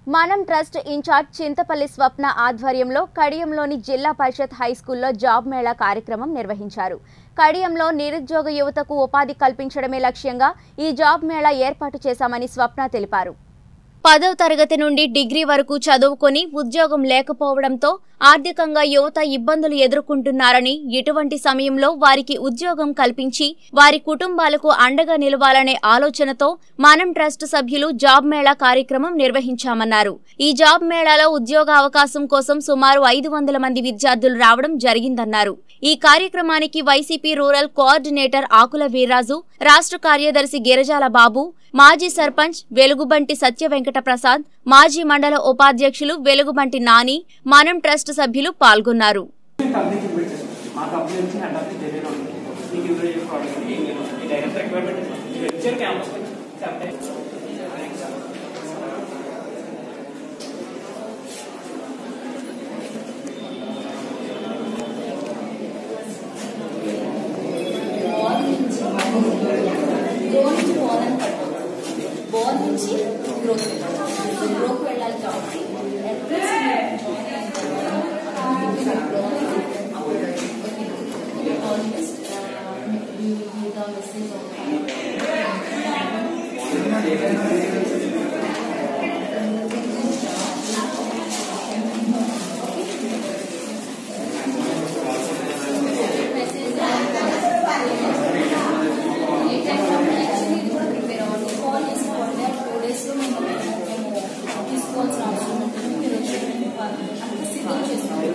మనం trust incharge Chintapalli స్వప్న ఆధ్వర్యంలో కడియంలోని జిల్లా పరిషత్ హైస్కూల్లో జాబ్ మేళా కార్యక్రమం నిర్వహించారు కడియంలో నిరుద్యోగ యువతకు ఉపాధి కల్పించడమే లక్ష్యంగా ఈ జాబ్ మేళా ఏర్పాటు చేశామని స్వప్న తెలిపారు పదవ తరగతి నుండి డిగ్రీ వరకు చదువుకొని ఉద్యోగం లేకపోవడంతో ఆర్థికంగా యువత ఇబ్బందులు ఎదుర్కొంటున్నారని ఇటువంటి సమయంలో వారికి ఉద్యోగం కల్పించి వారి కుటుంబాలకు అండగా నిలవాలనే ఆలోచనతో మనం ట్రస్ట్ సభ్యులు జాబ్ మేళా కార్యక్రమం నిర్వహించామన్నారు ఈ జాబ్ మేళాలో ఉద్యోగ అవకాశం కోసం సుమారు ఐదు వందల మంది విద్యార్థులు రావడం జరిగిందన్నారు ఈ కార్యక్రమానికి వైసీపీ రూరల్ కోఆర్డినేటర్ ఆకుల వీర్రాజు రాష్ట్ర కార్యదర్శి గిరిజాల బాబు మాజీ సర్పంచ్ వెలుగుబంటి సత్య వెంకట ప్రసాద్ మాజీ మండల ఉపాధ్యక్షులు వెలుగుబంటి నాని మనం ట్రస్ట్ సభ్యులు పాల్గొన్నారు కంపెనీకి పెట్టారు మా కంపెనీ నుంచి హెడ్ ఆఫీస్ ఢిల్లీలో ఉంది మీకు ఇందులో ఏ ప్రోడక్ట్ ఏం లేదు ఈ డైరెక్ట్ రిక్వైర్మెంట్ వచ్చారు క్యాంపస్ చెప్తే గ్రో నుంచి బోన్ అని పడుతుంది బోన్ నుంచి గ్రోత్ వెళ్ళాలి గ్రోకి వెళ్ళాలి కాబట్టి అట్లీస్ట్ ఏ టైంలో యాక్చువల్లీ ఇది కూడా ప్రిపేర్ అవ్వండి కాల్ చేసుకోండి టూ డేస్లో మేము మేము తీసుకోవాల్సిన అవసరం ఉంటుంది మీరు వచ్చి అంత సిద్ధం చేసుకోండి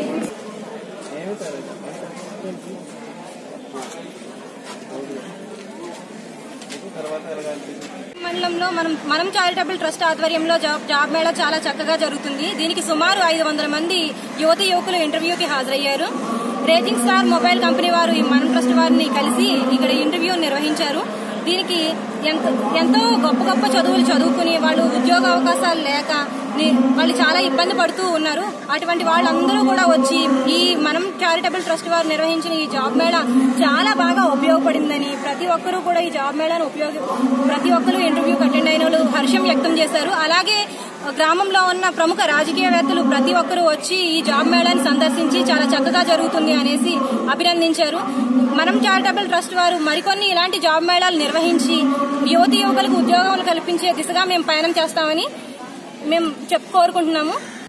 మండలంలో మనం మనం చారిటబుల్ ట్రస్ట్ ఆధ్వర్యంలో జాబ్ జాబ్ మేళా చాలా చక్కగా జరుగుతుంది దీనికి సుమారు ఐదు వందల మంది యువతి యువకులు ఇంటర్వ్యూకి హాజరయ్యారు రేటింగ్ స్టార్ మొబైల్ కంపెనీ వారు ఈ మనం ట్రస్ట్ వారిని కలిసి ఇక్కడ ఇంటర్వ్యూ నిర్వహించారు దీనికి ఎంత ఎంతో గొప్ప గొప్ప చదువులు చదువుకుని వాళ్ళు ఉద్యోగ అవకాశాలు లేక ని- వాళ్ళు చాలా ఇబ్బంది పడుతూ ఉన్నారు అటువంటి వాళ్ళందరూ కూడా వచ్చి ఈ మనం చారిటబుల్ ట్రస్ట్ వారు నిర్వహించిన ఈ జాబ్ మేళా చాలా బాగా ఉపయోగపడిందని ప్రతి ఒక్కరూ కూడా ఈ జాబ్ మేళాను ఉపయోగ ప్రతి ఒక్కరూ ఇంటర్వ్యూకి అటెండ్ అయిన వాళ్ళు హర్షం వ్యక్తం చేశారు అలాగే గ్రామంలో ఉన్న ప్రముఖ రాజకీయవేత్తలు ప్రతి ఒక్కరూ వచ్చి ఈ జాబ్ మేళాని సందర్శించి చాలా చక్కగా జరుగుతుంది అనేసి అభినందించారు మనం చారిటబుల్ ట్రస్ట్ వారు మరికొన్ని ఇలాంటి జాబ్ మేళాలు నిర్వహించి యువతి యువకులకు ఉద్యోగాలు కల్పించే దిశగా మేము పయనం చేస్తామని మేము చెప్పు కోరుకుంటున్నాము